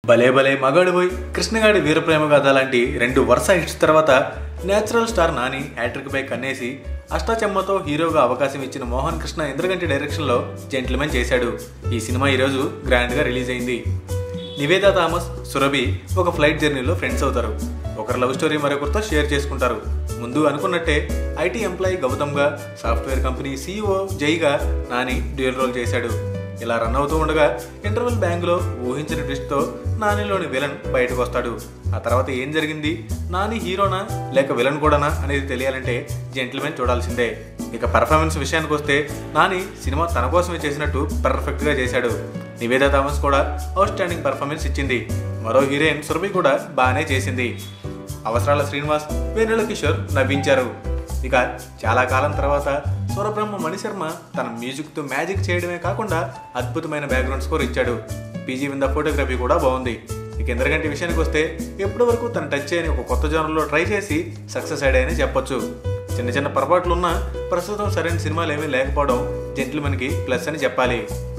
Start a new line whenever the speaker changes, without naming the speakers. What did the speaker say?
భలే భలే మగాడు పోయి కృష్ణగాడి వీరప్రేమ కథ లాంటి రెండు వరుస హిట్స్ తర్వాత నేచురల్ స్టార్ నాని హ్యాట్రిక్ పై కన్నేసి అష్టాచెమ్మతో హీరోగా అవకాశం ఇచ్చిన మోహన్ కృష్ణ ఇంద్రగంటి డైరెక్షన్లో జెంటిల్మెన్ చేశాడు ఈ సినిమా ఈరోజు గ్రాండ్గా రిలీజ్ అయింది నివేదా థామస్ సురభి ఒక ఫ్లైట్ జర్నీలో ఫ్రెండ్స్ అవుతారు ఒకరి లవ్ స్టోరీ మరొకరితో షేర్ చేసుకుంటారు ముందు అనుకున్నట్టే ఐటీ ఎంప్లాయీ గౌతమ్గా సాఫ్ట్వేర్ కంపెనీ సీఈఓ జైగా నాని డ్యూయల్ రోల్ చేశాడు ఇలా రన్ అవుతూ ఉండగా ఇంటర్వెల్ బ్యాంక్లో ఊహించిన ట్విస్ట్తో నానిలోని విలన్ బయటకు వస్తాడు ఆ తర్వాత ఏం జరిగింది నాని హీరోనా లేక విలన్ కూడానా అనేది తెలియాలంటే జెంటిల్మెన్ చూడాల్సిందే ఇక పర్ఫార్మెన్స్ విషయానికి వస్తే నాని సినిమా తన కోసమే చేసినట్టు పర్ఫెక్ట్గా చేశాడు నివేదా థామస్ కూడా అవుట్ స్టాండింగ్ పర్ఫార్మెన్స్ ఇచ్చింది మరో హీరోయిన్ సురభి కూడా బాగానే చేసింది అవసరాల శ్రీనివాస్ వేణుల కిషోర్ నవ్వించారు ఇక చాలా కాలం తర్వాత స్వరబ్రహ్మ మణిశర్మ తన మ్యూజిక్తో మ్యాజిక్ చేయడమే కాకుండా అద్భుతమైన బ్యాక్గ్రౌండ్ స్కోర్ ఇచ్చాడు పీజీ వింద ఫోటోగ్రఫీ కూడా బాగుంది ఇక ఇంద్రగంటి విషయానికి వస్తే ఎప్పటి వరకు తను టచ్ చేయని ఒక కొత్త జోనర్లో ట్రై చేసి సక్సెస్ అయ్యాయని చెప్పొచ్చు చిన్న చిన్న పొరపాట్లు ఉన్నా ప్రస్తుతం సరైన సినిమాలు ఏమీ లేకపోవడం జెంటిల్మెన్కి ప్లస్ అని చెప్పాలి